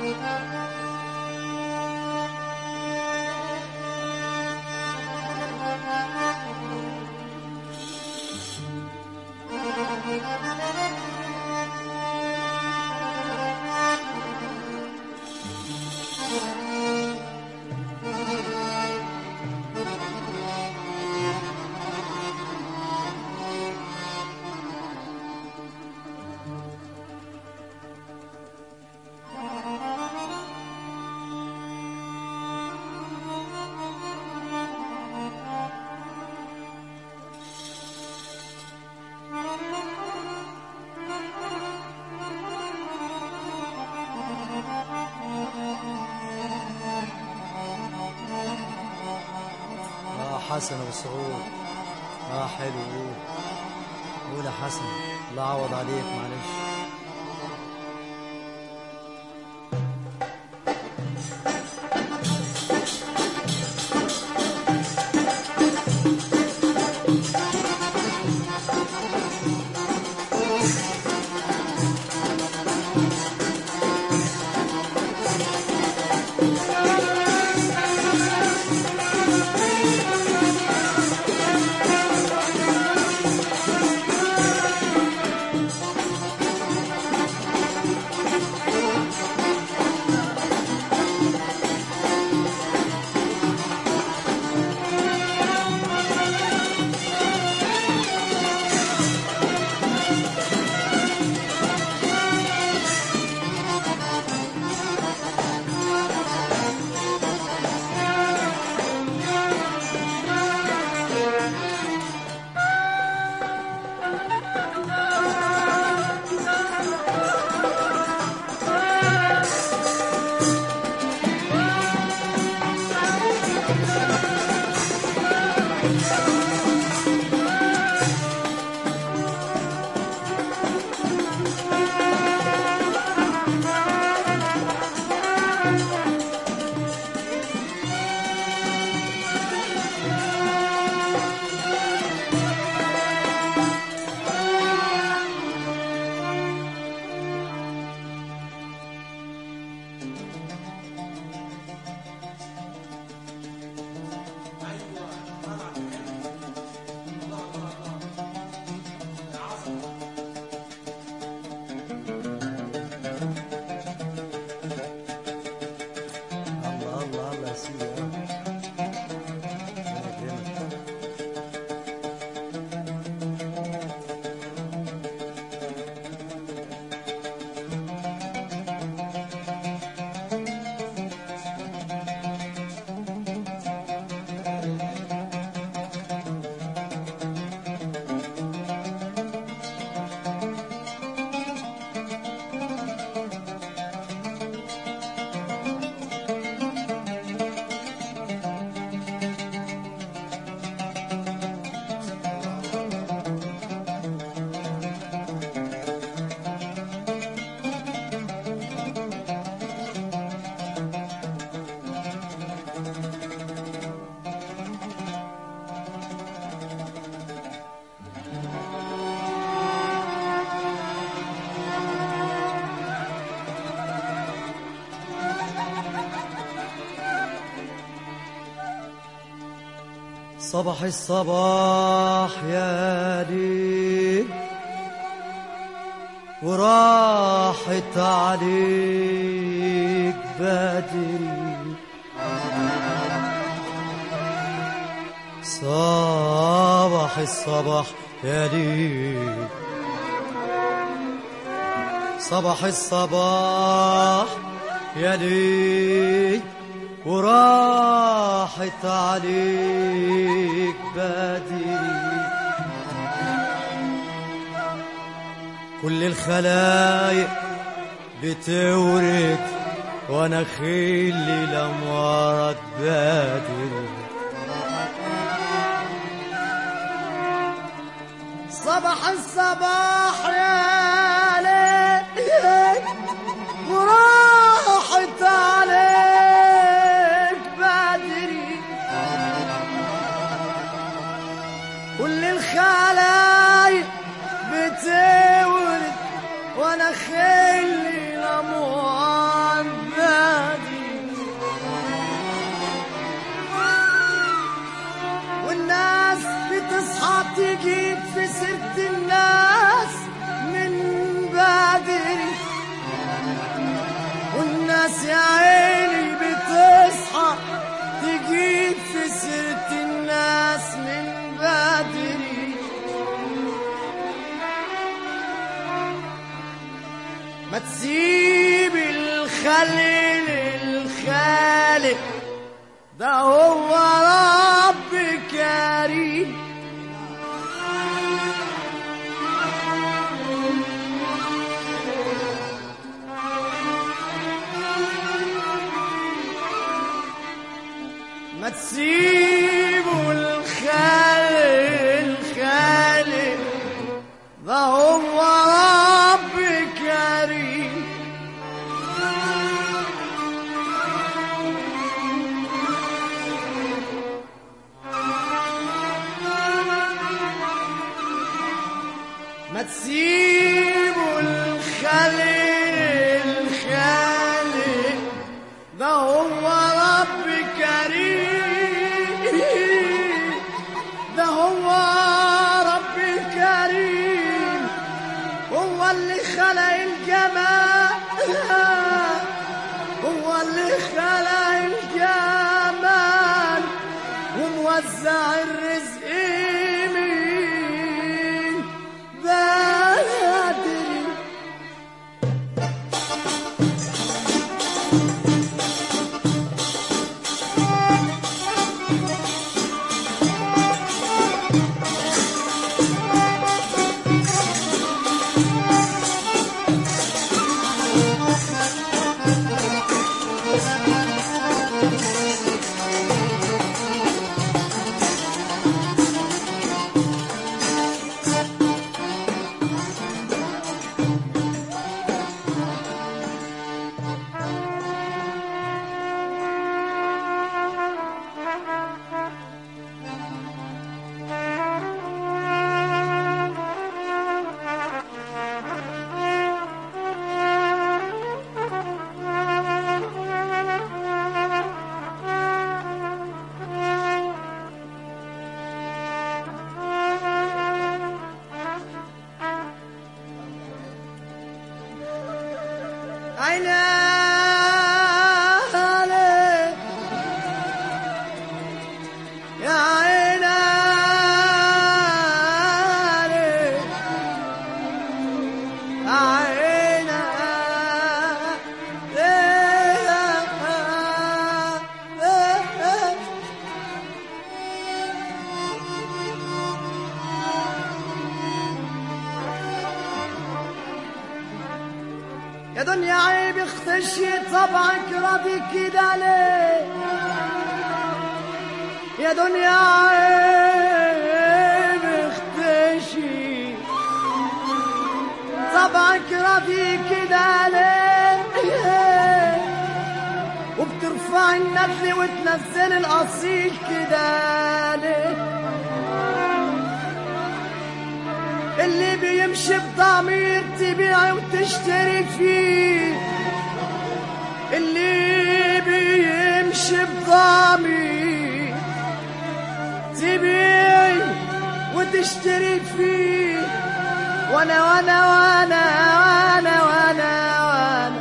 اه حسن ابو سعود اه حلو قول قول يا حسن الله يعوض عليك معلش الله الله الله يا سيدي آه. ربنا يكرمك. صباح الصباح يا ليل وراحت عليك بدري صباح الصباح يا ليل صباح الصباح يا ليل وراحت عليك بدري كل الخلايق بتورد وانا خيلي لمرض بدري صباح الصباح يا ليل وراحت عليك بدري كل الخلايق بتولد وانا خلي لموان بدري ما تسيب الخلق للخالق ده هو رب كريم ما تسيبوا الخالق الخالق ده هو رب كريم ما تسيبوا الخالق الخالق ده هو رب كريم ده هو رب كريم هو اللي خلق الجمال هو اللي خلق الجمال وموزع الرزق مين بدري عيني يا عيني يا عيني يا دنيا عيب اختشي طبعك راضي كده ليه يا دنيا عيب اختشي طبعك راضي كده ليه وبترفع النبل وتنزل الاصيل كده ليه اللي بيمشي بضمير تبيع وتشتري فيه اللي بيمشي بضمير تبيع وتشتري فيه وانا وانا وانا وانا وانا وانا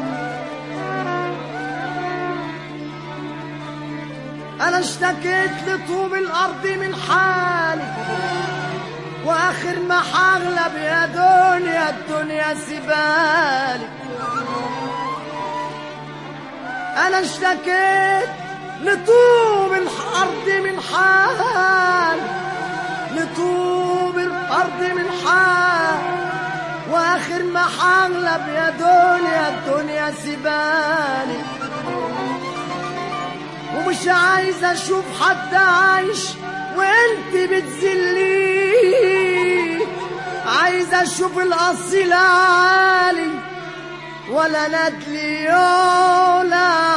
انا اشتكيت لطوب الارض من حالي واخر ما حغلب يا دنيا الدنيا سبالي انا اشتكيت لطوب الارض من حال لطوب الارض من حال واخر ما حغلب يا دنيا الدنيا سبالي ومش عايز اشوف حد عايش وانت بتذلي عايز اشوف الاصيل عالي ولا ندلي ولا